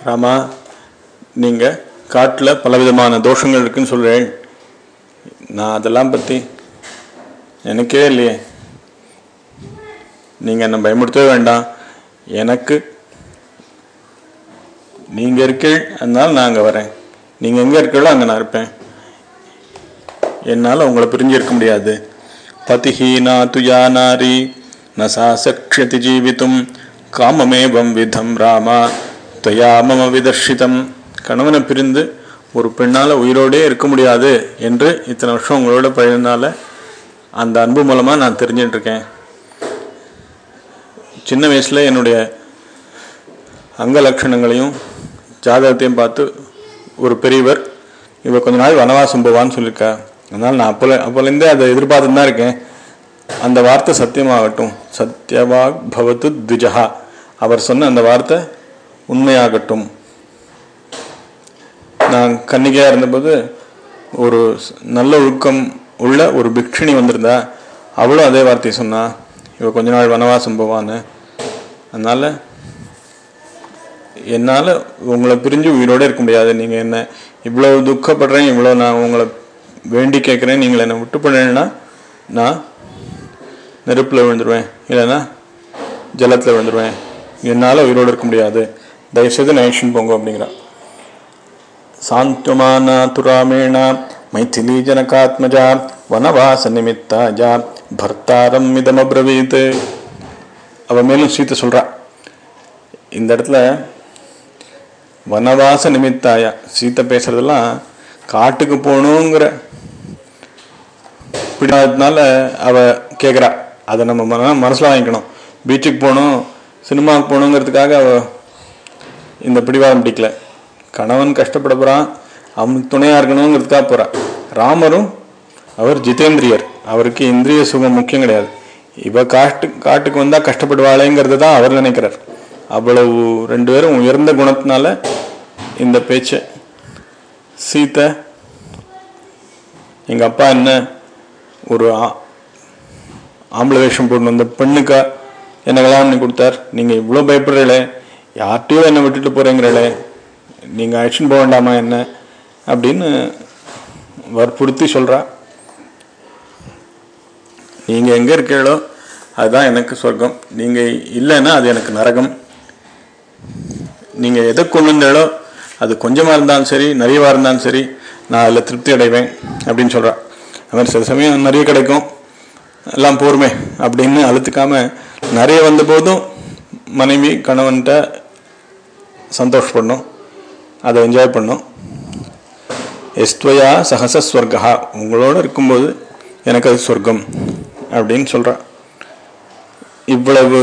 ராமா நீங்கள் காட்டில் பலவிதமான தோஷங்கள் இருக்குன்னு சொல்கிறேன் நான் அதெல்லாம் பற்றி எனக்கே இல்லையே நீங்கள் என்னை பயமுறுத்தவே வேண்டாம் எனக்கு நீங்கள் இருக்கீள் அதனால நான் அங்கே வரேன் நீங்கள் எங்கே இருக்கீங்களோ அங்கே நான் இருப்பேன் என்னால் உங்களை பிரிஞ்சு இருக்க முடியாது பதிஹீனா துயா நாரி ந சா சக்ஷதி ஜீவித்தும் காமமேவம் விதம் ராமா துவயா மம விதர்ஷிதம் கணவனை பிரிந்து ஒரு பெண்ணால் உயிரோடே இருக்க முடியாது என்று இத்தனை வருஷம் உங்களோட பழகினால அந்த அன்பு மூலமாக நான் தெரிஞ்சுட்டு இருக்கேன் சின்ன வயசில் என்னுடைய அங்க லட்சணங்களையும் ஜாதகத்தையும் பார்த்து ஒரு பெரியவர் இவ கொஞ்ச நாள் வனவாசம் போவான்னு சொல்லியிருக்கா அதனால் நான் அப்போல அப்போலேருந்தே அதை எதிர்பார்த்துட்டு தான் இருக்கேன் அந்த வார்த்தை சத்தியமாகட்டும் சத்யவாக் பவத்து த்விஜஹா அவர் சொன்ன அந்த வார்த்தை உண்மையாகட்டும் நான் கன்னிகையாக இருந்தபோது ஒரு ஸ்- நல்ல ஒழுக்கம் உள்ள ஒரு பிக்ஷினி வந்திருந்தா அவளும் அதே வார்த்தையை சொன்னா இவ கொஞ்ச நாள் வனவாசம் போவான்னு அதனால் என்னால் உங்களை பிரிஞ்சு உயிரோடு இருக்க முடியாது நீங்கள் என்ன இவ்வளோ துக்கப்படுறேன் இவ்வளோ நான் உங்களை வேண்டி கேட்குறேன் நீங்கள் என்னை விட்டு பண்ணலைன்னா நான் நெருப்பில் விழுந்துருவேன் இல்லைன்னா ஜலத்தில் விழுந்துருவேன் என்னால் உயிரோடு இருக்க முடியாது தயவுசெய்து நைஷன் போங்க அப்படிங்கிறான் சாந்தமானா துராமேண மைथिली जनकात्मजा வனவாச நிமித்தாஜா பர்த்தாரம் இதமப்ரவீத் அவ மேலும் சீத்தை சொல்றா இந்த இடத்துல வனவாச நிமித்தாயா சீத்தை பேசுறதெல்லாம் காட்டுக்கு போகணுங்கிற பிடிக்காததுனால அவ கேட்குறா அதை நம்ம மன மனசில் வாங்கிக்கணும் பீச்சுக்கு போகணும் சினிமாவுக்கு போகணுங்கிறதுக்காக அவ இந்த பிடிவாதம் பிடிக்கல கணவன் கஷ்டப்பட போகிறான் அவனுக்கு துணையாக இருக்கணுங்கிறதுக்காக போகிறா ராமரும் அவர் ஜிதேந்திரியர் அவருக்கு இந்திரிய சுகம் முக்கியம் கிடையாது இவ காட்டு காட்டுக்கு வந்தால் கஷ்டப்படுவாளேங்கிறது தான் அவர் நினைக்கிறார் அவ்வளவு ரெண்டு பேரும் உயர்ந்த குணத்தினால இந்த பேச்சை சீத்தை எங்கள் அப்பா என்ன ஒரு ஆ- ஆம்பளை வேஷம் போட்டு வந்த பெண்ணுக்கா என்ன கல்யாணம் பண்ணி கொடுத்தார் நீங்கள் இவ்வளோ பயப்படுறீங்களே யார்கிட்டயோ என்னை விட்டுட்டு போகிறீங்களே நீங்கள் அழைச்சின்னு போக வேண்டாமா என்ன அப்படின்னு வற்புறுத்தி சொல்கிறா நீங்கள் எங்கே இருக்கீங்களோ அதுதான் எனக்கு சொர்க்கம் நீங்கள் இல்லைன்னா அது எனக்கு நரகம் நீங்கள் எதை கொண்டு வந்தீங்களோ அது கொஞ்சமாக இருந்தாலும் சரி நிறையவா இருந்தாலும் சரி நான் அதில் திருப்தி அடைவேன் அப்படின்னு சொல்கிறா அது மாதிரி சில சமயம் நிறைய கிடைக்கும் எல்லாம் போருமே அப்படின்னு அழுத்துக்காம நிறைய வந்த போதும் மனைவி கணவன்கிட்ட சந்தோஷப்படணும் அதை என்ஜாய் பண்ணும் எஸ்துவயா சகச ஸ்வர்கா உங்களோட இருக்கும்போது எனக்கு அது சொர்க்கம் அப்படின்னு சொல்கிறா இவ்வளவு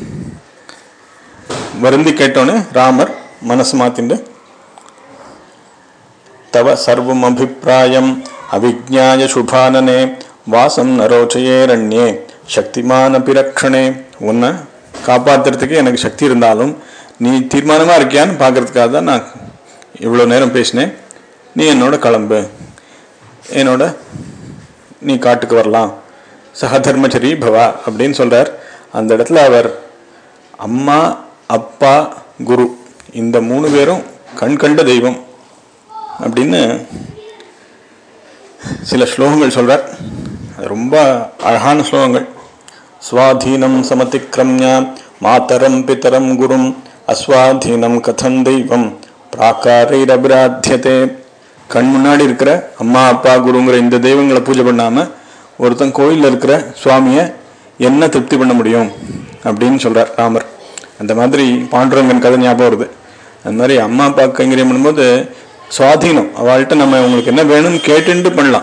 வருந்தி கேட்டோன்னே ராமர் மனசு மாத்திண்டு தவ சர்வம் அபிப்பிராயம் அவிஜ்ஞாய சுபானனே வாசம் நரோச்சயேரண்யே சக்திமான பிரக்ஷணே உன்னை காப்பாத்துறதுக்கு எனக்கு சக்தி இருந்தாலும் நீ தீர்மானமா இருக்கியான்னு பார்க்கறதுக்காக தான் நான் இவ்வளோ நேரம் பேசினேன் நீ என்னோட கிளம்பு என்னோட நீ காட்டுக்கு வரலாம் சகதர்மச்சரி பவா அப்படின்னு சொல்றார் அந்த இடத்துல அவர் அம்மா அப்பா குரு இந்த மூணு பேரும் கண் கண்ட தெய்வம் அப்படின்னு சில ஸ்லோகங்கள் சொல்றார் அது ரொம்ப அழகான ஸ்லோகங்கள் ஸ்வாதீனம் சமதிக்ரம்ய மாதரம் பிதரம் குரும் அஸ்வாதீனம் கதம் தெய்வம் பிராகாரைரபிராத்தியதே கண் முன்னாடி இருக்கிற அம்மா அப்பா குருங்கிற இந்த தெய்வங்களை பூஜை பண்ணாம ஒருத்தன் கோயில்ல இருக்கிற சுவாமியை என்ன திருப்தி பண்ண முடியும் அப்படின்னு சொல்றார் ராமர் அந்த மாதிரி பாண்டுரங்கன் கதை ஞாபகம் வருது அந்த மாதிரி அம்மா அப்பா கைங்கரியம் பண்ணும்போது சுவாதீனம் அவள்கிட்ட நம்ம உங்களுக்கு என்ன வேணும்னு கேட்டுட்டு பண்ணலாம்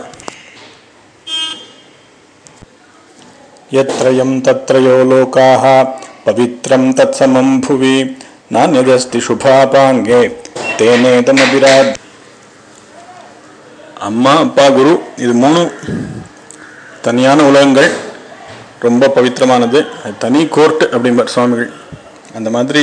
यत्रयं तत्रयो लोकाः पवित्रं तत्समं भुवि नान्यदस्ति शुभापाङ्गे तेनेदमभिराத் அம்மா அப்பா குரு இது மூணு தனியான உலகங்கள் ரொம்ப பவித்திரமானது அது தனி கோர்ட் அப்படிம்பார் சுவாமிகள் அந்த மாதிரி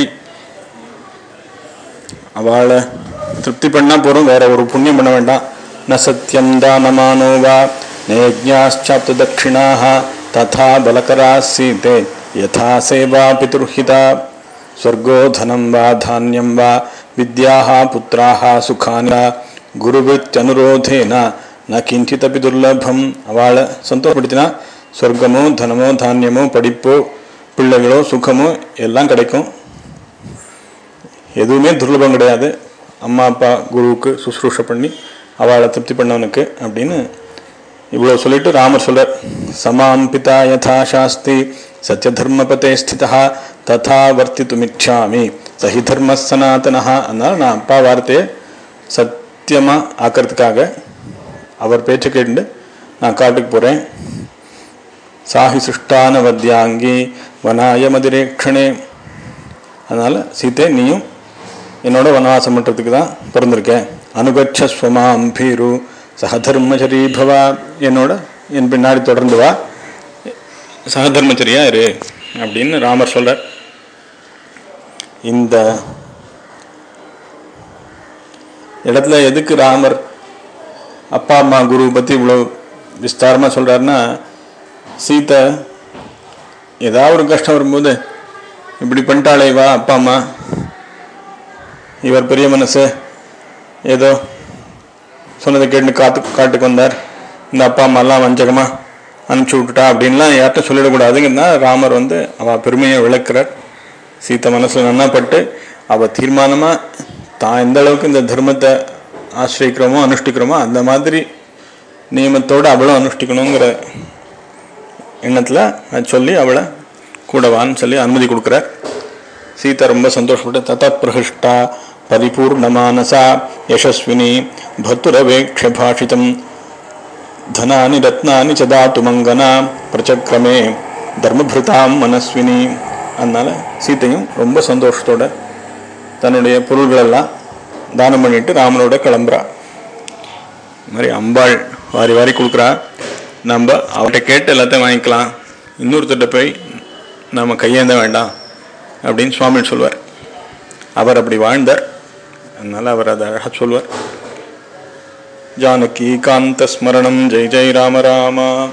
அவளை திருப்தி பண்ணா போறோம் வேற ஒரு புண்ணியம் பண்ண வேண்டாம் ந சத்தியம் தானமானோ வா நேஜ்ஞாச்சாப்த தட்சிணாக ததா பலகரா சீதே யதா சேவா பிதுர்ஹிதா ஸ்வர்கோ தனம் வா தானியம் வா வித்யாக புத்திராக சுகான குருவித்யனுரோதேன ந கிஞ்சிதபி துர்லபம் அவளை சந்தோஷப்படுத்தினா சொர்க்கமோ தனமோ தானியமோ படிப்போ பிள்ளைகளோ சுகமோ எல்லாம் கிடைக்கும் எதுவுமே துர்லபம் கிடையாது அம்மா அப்பா குருவுக்கு சுசுரூஷ பண்ணி அவளை திருப்தி பண்ணவனுக்கு அப்படின்னு இவ்வளோ சொல்லிட்டு ராமர் சொல்றார் சமாம் பிதா யதா சாஸ்தி சத்யதர்மபதே ஸ்திதா ததா வர்த்தித்துமிச்சாமி சஹி தர்ம சனாதனஹா அதனால் நான் அப்பா வார்த்தையை சத்தியமாக ஆக்கிறதுக்காக அவர் பேச்சை கேட்டு நான் காட்டுக்கு போகிறேன் சாஹி சிருஷ்டான வத்யாங்கி வனாய மதிரேக்ஷணே அதனால் சீத்தை நீயும் என்னோட வனவாசம் பண்ணுறதுக்கு தான் பிறந்திருக்கேன் அனுகச்ச ஸ்வமாம் பீரு சகதர்மச்சரி பவா என்னோட என் பின்னாடி தொடர்ந்து வா சகதர்மச்சரியா இரு அப்படின்னு ராமர் சொல்றார் இந்த இடத்துல எதுக்கு ராமர் அப்பா அம்மா குரு பற்றி இவ்வளோ விஸ்தாரமாக சொல்கிறாருன்னா சீத்தை ஏதாவது ஒரு கஷ்டம் வரும்போது இப்படி பண்ணிட்டாளே வா அப்பா அம்மா இவர் பெரிய மனசு ஏதோ சொன்னதை கேட்டு காத்து காட்டுக்கு வந்தார் இந்த அப்பா அம்மாலாம் வஞ்சகமாக அனுப்பிச்சி விட்டுட்டா அப்படின்லாம் யார்கிட்ட சொல்லிடக்கூடாதுங்கன்னா ராமர் வந்து அவள் பெருமையை விளக்குறார் சீத்தை மனசில் நன்னாப்பட்டு அவள் தீர்மானமாக தான் எந்த அளவுக்கு இந்த தர்மத்தை ஆசிரியிக்கிறோமோ அனுஷ்டிக்கிறோமோ அந்த மாதிரி நியமத்தோடு அவளும் அனுஷ்டிக்கணுங்கிற எண்ணத்தில் அது சொல்லி அவளை கூடவான்னு சொல்லி அனுமதி கொடுக்குறார் சீதா ரொம்ப சந்தோஷப்பட்டு தத பிரகிருஷ்டா பரிபூர்ணமானசா யசஸ்வினி பத்துரவேக்ஷ பாஷிதம் தனானி ரத்னானி சதாத்து மங்கனா பிரச்சக்கிரமே தர்மபிருதாம் மனஸ்வினி அதனால சீத்தையும் ரொம்ப சந்தோஷத்தோட தன்னுடைய பொருள்களெல்லாம் தானம் பண்ணிட்டு ராமனோட கிளம்புறா இந்த மாதிரி அம்பாள் வாரி வாரி கொடுக்குறா நம்ம அவர்கிட்ட கேட்டு எல்லாத்தையும் வாங்கிக்கலாம் இன்னொருத்தர்கிட்ட போய் நம்ம கையேந்த வேண்டாம் அப்படின்னு சுவாமி சொல்வார் அவர் அப்படி வாழ்ந்தார் அதனால அவர் அதை அழகாக சொல்வார் ஜானகி காந்த ஸ்மரணம் ஜெய் ஜெய் ராம ராமா